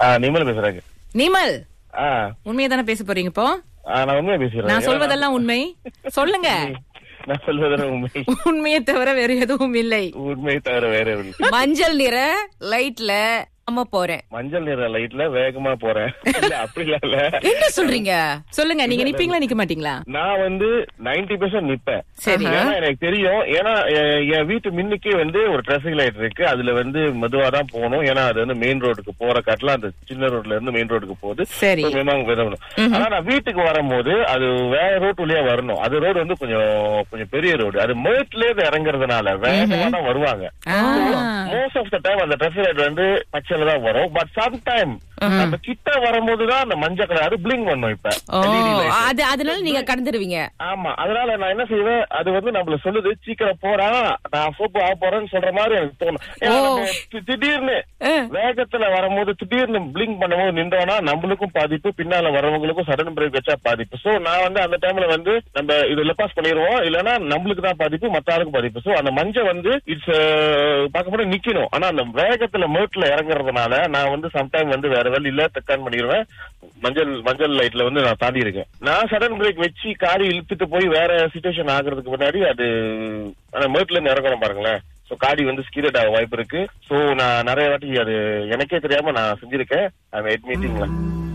ஆ, நிமல் பேசுறாங்க நிமல் ஆ, உண்மையை தானே பேச போறீங்க இப்போ ஆ, நான் உண்மையா பேசுறேன் நான் சொல்வதெல்லாம் உண்மை சொல்லுங்க நான் சொல்வதெல்லாம் உண்மை உண்மையை தவிர வேற எதுவும் இல்லை உண்மை தவிர வேற ஒண்ணு மஞ்சள் நிற லைட்ல அம்மா போறேன் மஞ்சள் நிற லைட்ல வேகமா போறேன் இல்ல அப்படிலாம் இல்ல என்ன சொல்றீங்க சொல்லுங்க நீங்க நிப்பீங்களா நிக்க மாட்டீங்களா நான் வந்து 90% பெர்சென்ட் நிப்பேன் சரி. ஏன்னா எனக்கு தெரியும் ஏன்னா எ- என் வீட்டு மின்னுக்கே வந்து ஒரு டிராபிக் லைட் இருக்கு அதுல வந்து மெதுவா தான் போகணும் ஏன்னா அது வந்து மெயின் ரோடுக்கு போற காட்டுல அந்த சின்ன ரோட்ல இருந்து மெயின் ரோடுக்கு போகுது சரி. So, வேகமா விதவணும். ஆனா நான் வீட்டுக்கு வரும்போது அது வேற ரோட் வழியா வரணும் அது ரோடு வந்து கொஞ்சம் கொஞ்சம் பெரிய ரோடு அது மேட்ல இருந்து இறங்குறதுனால வேகமா தான் வருவாங்க ஆ. மோஸ்ட் ஆஃப் த டைம் அந்த டிராபிக் லைட் வந்து பச்சையில தான் வரும் பட் சம் டைம் நம்ம கிட்ட வரும்போது தான் அந்த மஞ்சள் கலர் அது பிளிங் பண்ணும் இப்ப ஓ LED light. அது அதனால நீங்க கடந்துருவீங்க ஆமா அதனால நான் என்ன செய்வேன் அது வந்து நம்மள சொல்லுது சீக்கிரம் போறா நான் சோப்பு ஆக போறேன்னு சொல்ற மாதிரி எனக்கு தோணும் ஏன்னா நம்ம தி- திடீர்னு வேகத்துல வரும்போது திடீர்னு பிளிங்க் பண்ணும்போது நின்றோம்னா நம்மளுக்கும் பாதிப்பு பின்னால வரவங்களுக்கும் சடன் பிரேக் வச்சா பாதிப்பு சோ நான் வந்து அந்த டைம்ல வந்து நம்ம இது லெப்பாஸ் பண்ணிடுவோம் இல்லைன்னா நம்மளுக்கு தான் பாதிப்பு மத்த ஆளுக்கு பாதிப்பு சோ அந்த மஞ்சள் வந்து இட்ஸ் பார்க்க போனா நிக்கணும் ஆனா அந்த வேகத்துல மேட்ல இறங்குறதுனால நான் வந்து சம்டைம் வந்து வேற வழி இல்ல தக்கான் பண்ணிடுவேன் மஞ்சள் மஞ்சள் லைட்ல வந்து நான் தாண்டி இருக்கேன் நான் சடன் பிரேக் வச்சு காரி இழுத்துட்டு போய் வேற சுச்சுவேஷன் ஆகுறதுக்கு முன்னாடி அது அந்த மேட்ல இருந்து இறங்கணும் பாருங்களேன் சோ காடி வந்து ஸ்கீரட் ஆக வாய்ப்பு இருக்கு சோ நான் நிறைய வாட்டி அது எனக்கே தெரியாம நான் செஞ்சிருக்கேன் அந்த ஹெட் மீட்டிங்ல